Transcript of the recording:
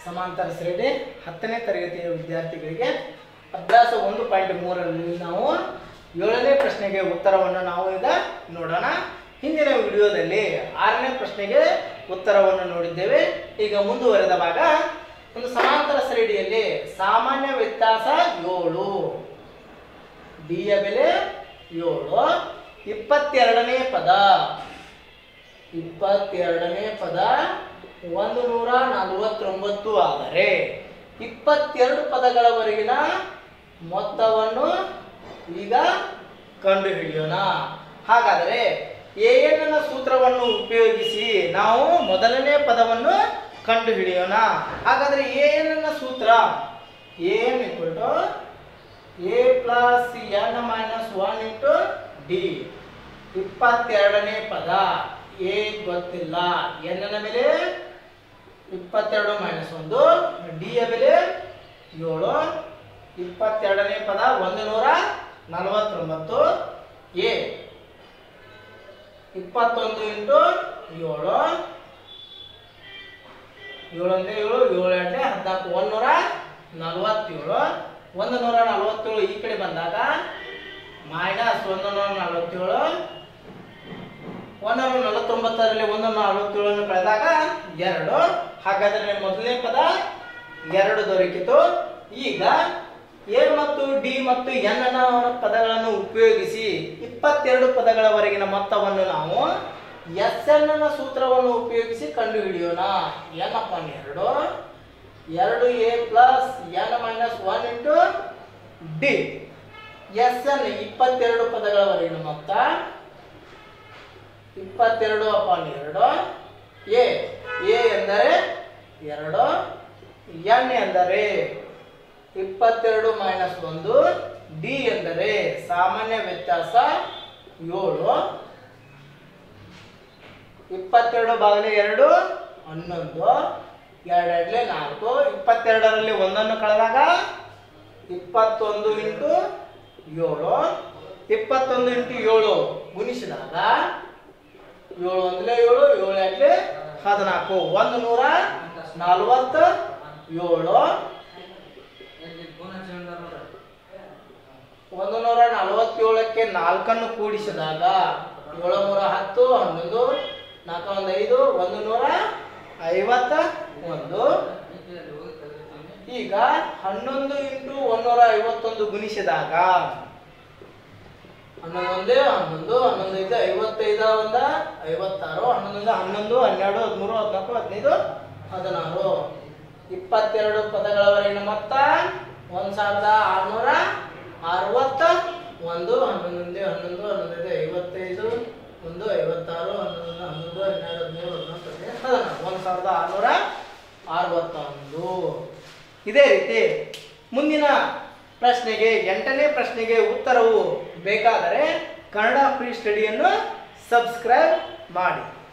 ಸಮಾಂತರ ಶ್ರೇಣಿ ಹತ್ತನೇ ತರಗತಿಯ ವಿದ್ಯಾರ್ಥಿಗಳಿಗೆ ಅಭ್ಯಾಸ ಒಂದು ಪಾಯಿಂಟ್ ಮೂರರಲ್ಲಿ ನಾವು ಏಳನೇ ಪ್ರಶ್ನೆಗೆ ಉತ್ತರವನ್ನು ನಾವು ಈಗ ನೋಡೋಣ ಹಿಂದಿನ ವಿಡಿಯೋದಲ್ಲಿ ಆರನೇ ಪ್ರಶ್ನೆಗೆ ಉತ್ತರವನ್ನು ನೋಡಿದ್ದೇವೆ ಈಗ ಮುಂದುವರೆದ ಭಾಗ ಒಂದು ಸಮಾಂತರ ಶ್ರೇಣಿಯಲ್ಲಿ ಸಾಮಾನ್ಯ ವ್ಯತ್ಯಾಸ ಏಳು ಡಿ ಯ ಬೆಲೆ ಏಳು ಇಪ್ಪತ್ತೆರಡನೇ ಪದ ಇಪ್ಪತ್ತೆರಡನೇ ಪದ ಒಂದು ನೂರ ನಲವತ್ತೊಂಬತ್ತು ಆದರೆ ಇಪ್ಪತ್ತೆರಡು ಪದಗಳವರೆಗಿನ ಮೊತ್ತವನ್ನು ಈಗ ಕಂಡುಹಿಡಿಯೋಣ ಹಾಗಾದರೆ ಎ ಎನ್ನ ಸೂತ್ರವನ್ನು ಉಪಯೋಗಿಸಿ ನಾವು ಮೊದಲನೇ ಪದವನ್ನು ಕಂಡುಹಿಡಿಯೋಣ ಹಾಗಾದರೆ ಎ ಎನ್ನ ಸೂತ್ರ a n equal to a plus n minus one into d ಇಪ್ಪತ್ತೆರಡನೇ ಪದ ಎ ಗೊತ್ತಿಲ್ಲ ಎನ್ ನ ಬೆಲೆ ಇಪ್ಪತ್ತೆರಡು ಮೈನಸ್ ಒಂದು ಡಿ ಯ ಬೆಲೆ ಏಳು ಇಪ್ಪತ್ತೆರಡನೇ ಪದ ಒಂದು ನೂರ ನಲವತ್ತೊಂಬತ್ತು ಎ ಇಪ್ಪತ್ತೊಂದು ಇಂಟು ಏಳು ಏಳು ಅಂದ್ರೆ ಏಳು ಏಳು ಎಂಟೆ ಹದಿನಾಲ್ಕು ಒಂದೂರ ನಲವತ್ತೇಳು ಒಂದು ನೂರ ನಲವತ್ತೇಳು ಈ ಕಡೆ ಬಂದಾಗ ಮೈನಸ್ ಒಂದು ನೂರ ನಲವತ್ತೇಳು ಒಂದೂರ ನಲವತ್ತೊಂಬತ್ತರಲ್ಲಿ ಒಂದು ನೂರ ನಲವತ್ತೇಳನ್ನು ಕಳೆದಾಗ ಎರಡು ಹಾಗಾದ್ರೆ ಮೊದಲನೇ ಪದ ಎರಡು ದೊರಕಿತು ಈಗ ಎ ಮತ್ತು ಡಿ ಮತ್ತು ಎನ್ ನ ಪದಗಳನ್ನು ಉಪಯೋಗಿಸಿ ಇಪ್ಪತ್ತೆರಡು ಪದಗಳವರೆಗಿನ ಮೊತ್ತವನ್ನು ನಾವು ಎಸ್ ಎನ್ ನ ಸೂತ್ರವನ್ನು ಉಪಯೋಗಿಸಿ ಕಂಡುಹಿಡಿಯೋಣ ಏನಪ್ಪ ಎರಡು ಎರಡು a plus n minus one into d s n ಇಪ್ಪತ್ತೆರಡು ಪದಗಳವರೆಗಿನ ಮೊತ್ತ ಇಪ್ಪತ್ತೆರಡು ಅಪಾನ್ ಎರಡು ಎ ಎ ಎಂದರೆ ಎರಡು ಎನ್ ಎಂದರೆ ಇಪ್ಪತ್ತೆರಡು ಮೈನಸ್ ಒಂದು ಡಿ ಎಂದರೆ ಸಾಮಾನ್ಯ ವ್ಯತ್ಯಾಸ ಏಳು ಇಪ್ಪತ್ತೆರಡು ಬಾಗಿಲೆ ಎರಡು ಹನ್ನೊಂದು ಎರಡೆರಡ್ಲೆ ನಾಲ್ಕು ಇಪ್ಪತ್ತೆರಡರಲ್ಲಿ ಒಂದನ್ನು ಕಳೆದಾಗ ಇಪ್ಪತ್ತೊಂದು ಇಂಟು ಏಳು ಇಪ್ಪತ್ತೊಂದು ಇಂಟು ಏಳು ಗುಣಿಸಿದಾಗ ಏಳು ಒಂದಲೇ ಏಳು ಏಳು ಎರಡ್ಲೆ ಹದಿನಾಲ್ಕು ಒಂದು ನೂರ ನಲವತ್ತ ಏಳು ಒಂದು ನೂರ ನಲವತ್ತೇಳಕ್ಕೆ ನಾಲ್ಕನ್ನು ಕೂಡಿಸಿದಾಗ ಏಳು ಮೂರ ಹತ್ತು ಹನ್ನೊಂದು ನಾಲ್ಕು ಒಂದು ಐದು ಒಂದು ನೂರ ಐವತ್ತ ಒಂದು ಈಗ ಹನ್ನೊಂದು ಇಂಟು ಒಂದೂರ ಐವತ್ತೊಂದು ಗುಣಿಸಿದಾಗ ಹನ್ನೊಂದು ಒಂದೇ ಹನ್ನೊಂದು ಹನ್ನೊಂದು ಐದು ಐವತ್ತೈದ ಒಂದ ಐವತ್ತಾರು ಹನ್ನೊಂದು ಹನ್ನೊಂದು ಹನ್ನೆರಡು ಹದಿಮೂರು ಹದಿನಾಲ್ಕು ಹದಿನೈದು ಹದಿನಾರು ಇಪ್ಪತ್ತೆರಡು ಪದಗಳವರೆಗಿನ ಮೊತ್ತ ಒಂದ್ ಸಾವಿರದ ಆರ್ನೂರ ಅರವತ್ತ ಒಂದು ಹನ್ನೊಂದು ಹನ್ನೊಂದು ಹನ್ನೊಂದು ಐವತ್ತೈದು ಒಂದು ಐವತ್ತಾರು ಹನ್ನೊಂದು ಹನ್ನೊಂದು ಹನ್ನೆರಡು ಹದಿಮೂರು ಹದಿನಾಲ್ಕು ಹದಿನೈದು ಹದಿನಾರು ಒಂದು ಸಾವಿರದ ಆರುನೂರ ಅರವತ್ತೊಂದು ಇದೇ ರೀತಿ ಮುಂದಿನ ಪ್ರಶ್ನೆಗೆ ಎಂಟನೇ ಪ್ರಶ್ನೆಗೆ ಉತ್ತರವು ಬೇಕಾದರೆ ಕನ್ನಡ ಫ್ರೀ ಸ್ಟಡಿಯನ್ನು ಸಬ್ಸ್ಕ್ರೈಬ್ ಮಾಡಿ